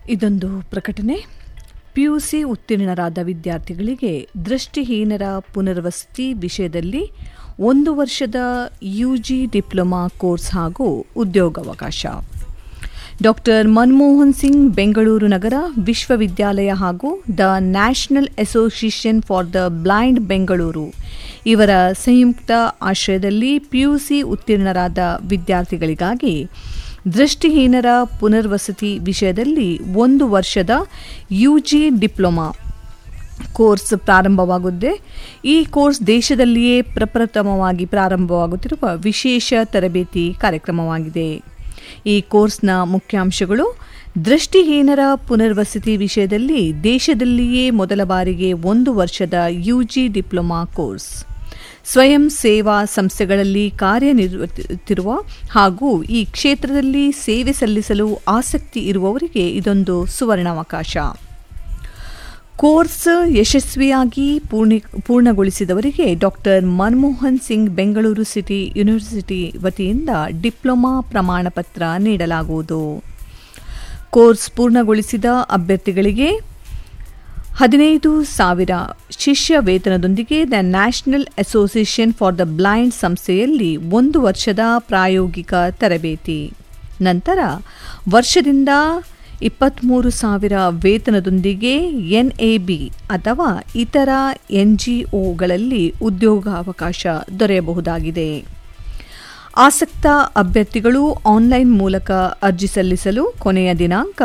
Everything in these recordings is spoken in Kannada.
ಇದೊಂದು ಪ್ರಕಟಣೆ ಪಿಯುಸಿ ಉತ್ತೀರ್ಣರಾದ ವಿದ್ಯಾರ್ಥಿಗಳಿಗೆ ದೃಷ್ಟಿಹೀನರ ಪುನರ್ವಸತಿ ವಿಷಯದಲ್ಲಿ ಒಂದು ವರ್ಷದ ಯುಜಿ ಡಿಪ್ಲೊಮಾ ಕೋರ್ಸ್ ಹಾಗೂ ಉದ್ಯೋಗಾವಕಾಶ ಡಾಕ್ಟರ್ ಮನಮೋಹನ್ ಸಿಂಗ್ ಬೆಂಗಳೂರು ನಗರ ವಿಶ್ವವಿದ್ಯಾಲಯ ಹಾಗೂ the National Association for the Blind Bengaluru ಇವರ ಸಂಯುಕ್ತ ಆಶ್ರಯದಲ್ಲಿ ಪಿಯುಸಿ ಉತ್ತೀರ್ಣರಾದ ವಿದ್ಯಾರ್ಥಿಗಳಿಗಾಗಿ ದೃಷ್ಟಿಹೀನರ ಪುನರ್ವಸತಿ ವಿಷಯದಲ್ಲಿ ಒಂದು ವರ್ಷದ ಯುಜಿ ಡಿಪ್ಲೊಮಾ ಕೋರ್ಸ್ ಪ್ರಾರಂಭವಾಗುತ್ತದೆ ಈ ಕೋರ್ಸ್ ದೇಶದಲ್ಲಿಯೇ ಪ್ರಪ್ರಥಮವಾಗಿ ಪ್ರಾರಂಭವಾಗುತ್ತಿರುವ ವಿಶೇಷ ತರಬೇತಿ ಕಾರ್ಯಕ್ರಮವಾಗಿದೆ ಈ ಕೋರ್ಸ್ನ ಮುಖ್ಯಾಂಶಗಳು ದೃಷ್ಟಿಹೀನರ ಪುನರ್ವಸತಿ ವಿಷಯದಲ್ಲಿ ದೇಶದಲ್ಲಿಯೇ ಮೊದಲ ಬಾರಿಗೆ ಒಂದು ವರ್ಷದ ಯುಜಿ ಡಿಪ್ಲೊಮಾ ಕೋರ್ಸ್ ಸ್ವಯಂ ಸೇವಾ ಸಂಸ್ಥೆಗಳಲ್ಲಿ ಕಾರ್ಯನಿರ್ವಹಿಸುತ್ತಿರುವ ಹಾಗೂ ಈ ಕ್ಷೇತ್ರದಲ್ಲಿ ಸೇವೆ ಸಲ್ಲಿಸಲು ಆಸಕ್ತಿ ಇರುವವರಿಗೆ ಇದೊಂದು ಸುವರ್ಣಾವಕಾಶ ಕೋರ್ಸ್ ಯಶಸ್ವಿಯಾಗಿ ಪೂರ್ಣಿ ಪೂರ್ಣಗೊಳಿಸಿದವರಿಗೆ doctor Manmohan Singh Bengaluru City University ವತಿಯಿಂದ ಡಿಪ್ಲೊಮಾ ಪ್ರಮಾಣ ಪತ್ರ ನೀಡಲಾಗುವುದು ಕೋರ್ಸ್ ಪೂರ್ಣಗೊಳಿಸಿದ ಅಭ್ಯರ್ಥಿಗಳಿಗೆ ಹದಿನೈದು ಸಾವಿರ ಶಿಷ್ಯ ವೇತನದೊಂದಿಗೆ the National Association for the Blind ಸಂಸ್ಥೆಯಲ್ಲಿ ಒಂದು ವರ್ಷದ ಪ್ರಾಯೋಗಿಕ ತರಬೇತಿ ನಂತರ ವರ್ಷದಿಂದ ಇಪ್ಪತ್ತ್ಮೂರು ಸಾವಿರ ವೇತನದೊಂದಿಗೆ ಎನ್ಎಬಿ ಅಥವಾ ಇತರ ಎನ್ಜಿಒಗಳಲ್ಲಿ ಉದ್ಯೋಗಾವಕಾಶ ದೊರೆಯಬಹುದಾಗಿದೆ ಆಸಕ್ತ ಅಭ್ಯರ್ಥಿಗಳು ಆನ್ಲೈನ್ ಮೂಲಕ ಅರ್ಜಿ ಸಲ್ಲಿಸಲು ಕೊನೆಯ ದಿನಾಂಕ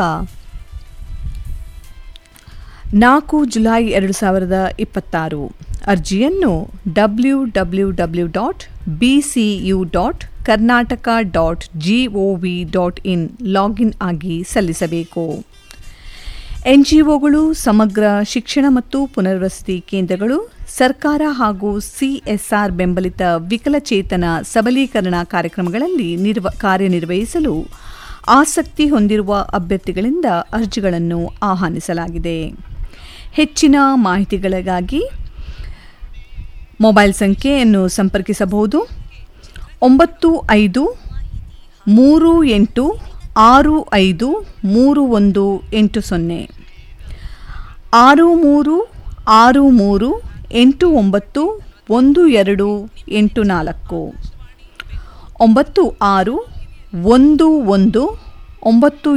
ನಾಲ್ಕು ಜುಲೈ ಎರಡು ಸಾವಿರದ ಇಪ್ಪತ್ತಾರು ಅರ್ಜಿಯನ್ನು W W W dot B C U dot Karnataka dot G O V dot in login ಆಗಿ ಸಲ್ಲಿಸಬೇಕು ಎನ್ಜಿಒಗಳು ಸಮಗ್ರ ಶಿಕ್ಷಣ ಮತ್ತು ಪುನರ್ವಸತಿ ಕೇಂದ್ರಗಳು ಸರ್ಕಾರ ಹಾಗೂ ಸಿಎಸ್ಆರ್ ಬೆಂಬಲಿತ ವಿಕಲಚೇತನ ಸಬಲೀಕರಣ ಕಾರ್ಯಕ್ರಮಗಳಲ್ಲಿ ನಿರ್ವ ಕಾರ್ಯನಿರ್ವಹಿಸಲು ಆಸಕ್ತಿ ಹೊಂದಿರುವ ಅಭ್ಯರ್ಥಿಗಳಿಂದ ಅರ್ಜಿಗಳನ್ನು ಆಹ್ವಾನಿಸಲಾಗಿದೆ ಹೆಚ್ಚಿನ ಮಾಹಿತಿಗಳಿಗಾಗಿ ಮೊಬೈಲ್ ಸಂಖ್ಯೆಯನ್ನು ಸಂಪರ್ಕಿಸಬಹುದು ಒಂಬತ್ತು ಐದು ಮೂರು ಎಂಟು ಆರು ಐದು ಮೂರು ಒಂದು ಎಂಟು ಸೊನ್ನೆ ಆರು ಮೂರು ಆರು ಮೂರು ಎಂಟು ಒಂಬತ್ತು ಒಂದು ಎರಡು ಎಂಟು ನಾಲ್ಕು ಒಂಬತ್ತು ಆರು ಒಂದು ಒಂದು ಒಂಬತ್ತು